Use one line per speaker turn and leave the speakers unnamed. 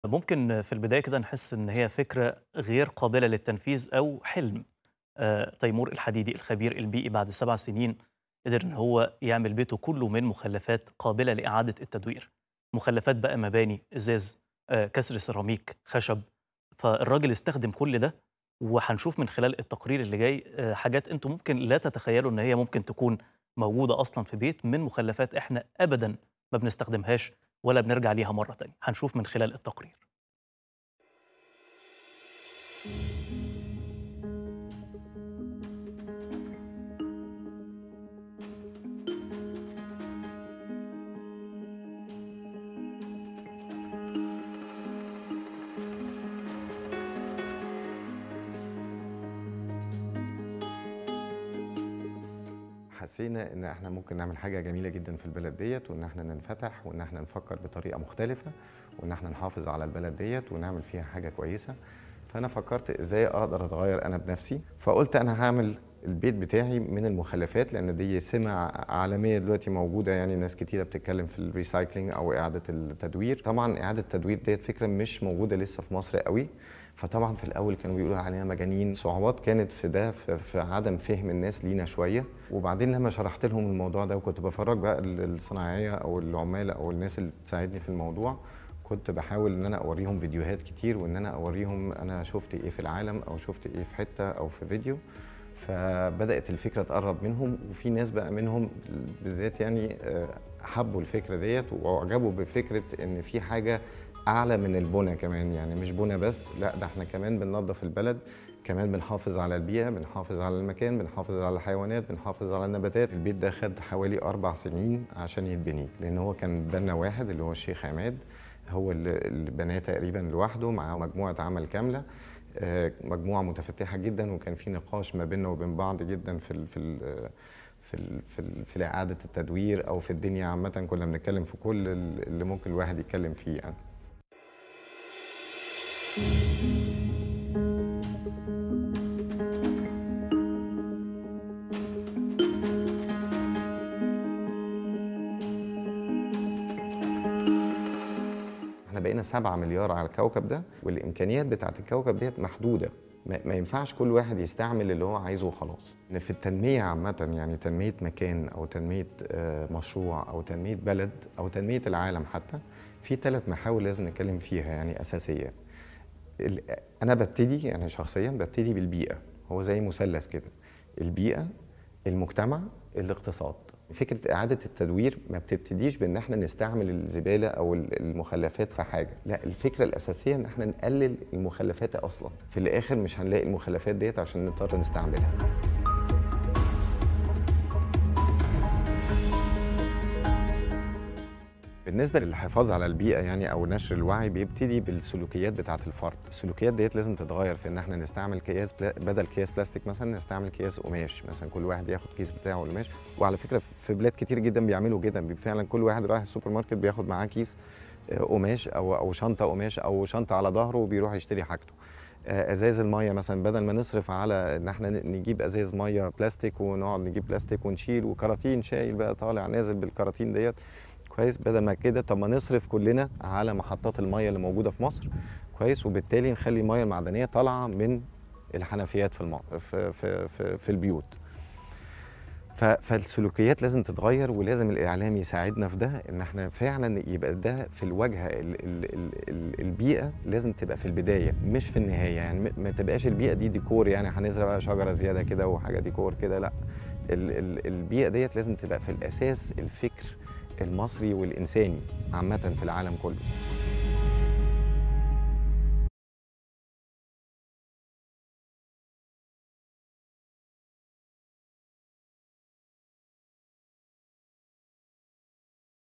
ممكن في البداية كده نحس إن هي فكرة غير قابلة للتنفيذ أو حلم آآ تيمور الحديدي الخبير البيئي بعد 7 سنين قدر إن هو يعمل بيته كله من مخلفات قابلة لإعادة التدوير، مخلفات بقى مباني، إزاز، آآ كسر سيراميك، خشب، فالراجل استخدم كل ده، وهنشوف من خلال التقرير اللي جاي آآ حاجات أنتم ممكن لا تتخيلوا إن هي ممكن تكون موجودة أصلًا في بيت من مخلفات إحنا أبدًا ما بنستخدمهاش ولا بنرجع ليها مرة تانية، هنشوف من خلال التقرير.
حسينا ان احنا ممكن نعمل حاجه جميله جدا في البلد ديت وان احنا ننفتح وان احنا نفكر بطريقه مختلفه وان احنا نحافظ على البلد ديت ونعمل فيها حاجه كويسه فانا فكرت ازاي اقدر اتغير انا بنفسي فقلت انا هعمل البيت بتاعي من المخلفات لان دي سمه عالميه دلوقتي موجوده يعني ناس كتيره بتتكلم في الريسايكلينج او اعاده التدوير طبعا اعاده التدوير ديت فكره مش موجوده لسه في مصر قوي فطبعا في الاول كانوا بيقولوا علينا مجانين صعوبات كانت في ده في, في عدم فهم الناس لينا شويه وبعدين لما شرحت لهم الموضوع ده وكنت بفرج بقى الصناعيه او العمال او الناس اللي تساعدني في الموضوع كنت بحاول ان انا اوريهم فيديوهات كتير وان انا اوريهم انا شفت ايه في العالم او شفت ايه في حته او في فيديو فبدات الفكره تقرب منهم وفي ناس بقى منهم بالذات يعني حبوا الفكره ديت واعجبوا بفكره ان في حاجه اعلى من البنى كمان يعني مش بنى بس لا ده احنا كمان بننظف البلد كمان بنحافظ على البيئه بنحافظ على المكان بنحافظ على الحيوانات بنحافظ على النباتات البيت ده خد حوالي اربع سنين عشان يتبني لان هو كان بنا واحد اللي هو الشيخ عماد هو اللي بناه تقريبا لوحده مع مجموعه عمل كامله مجموعه متفتحه جدا وكان في نقاش ما بيننا وبين بعض جدا في ال في ال في ال في, ال في اعاده التدوير او في الدنيا عامه كنا بنتكلم في كل اللي ممكن الواحد يتكلم فيه يعني احنا بقينا 7 مليار على الكوكب ده والامكانيات بتاعت الكوكب ديت محدوده ما ينفعش كل واحد يستعمل اللي هو عايزه وخلاص ان في التنميه عامه يعني تنميه مكان او تنميه مشروع او تنميه بلد او تنميه العالم حتى في ثلاث محاور لازم نتكلم فيها يعني اساسيه انا ببتدي يعني شخصيا ببتدي بالبيئه هو زي مثلث كده البيئه المجتمع الاقتصاد فكره اعاده التدوير ما بتبتديش بان احنا نستعمل الزباله او المخلفات في حاجه لا الفكره الاساسيه ان احنا نقلل المخلفات اصلا في الاخر مش هنلاقي المخلفات ديت عشان نضطر نستعملها بالنسبه للحفاظ على البيئه يعني او نشر الوعي بيبتدي بالسلوكيات بتاعه الفرد السلوكيات ديت لازم تتغير في ان احنا نستعمل كياس بلا بدل كياس بلاستيك مثلا نستعمل كياس قماش مثلا كل واحد ياخد كيس بتاعه قماش وعلى فكره في بلاد كتير جدا بيعملوا كده فعلا كل واحد رايح السوبر ماركت بياخد معاه كيس قماش او او شنطه قماش او شنطه على ظهره وبيروح يشتري حاجته ازاز الميه مثلا بدل ما نصرف على ان احنا نجيب ازاز ميه بلاستيك ونقعد نجيب بلاستيك ونشيل وكراتين شايل بقى طالع نازل بالكراتين ديت كويس بدل ما كده طب ما نصرف كلنا على محطات الميه اللي موجوده في مصر كويس وبالتالي نخلي الميه المعدنيه طالعه من الحنفيات في, المو... في, في, في, في البيوت فالسلوكيات لازم تتغير ولازم الاعلام يساعدنا في ده ان احنا فعلا يبقى ده في الواجهه ال ال ال ال البيئه لازم تبقى في البدايه مش في النهايه يعني ما تبقاش البيئه دي ديكور يعني هنزرع بقى شجره زياده كده وحاجه ديكور كده لا ال ال البيئه ديت لازم تبقى في الاساس الفكر المصري والإنساني عامة في العالم كله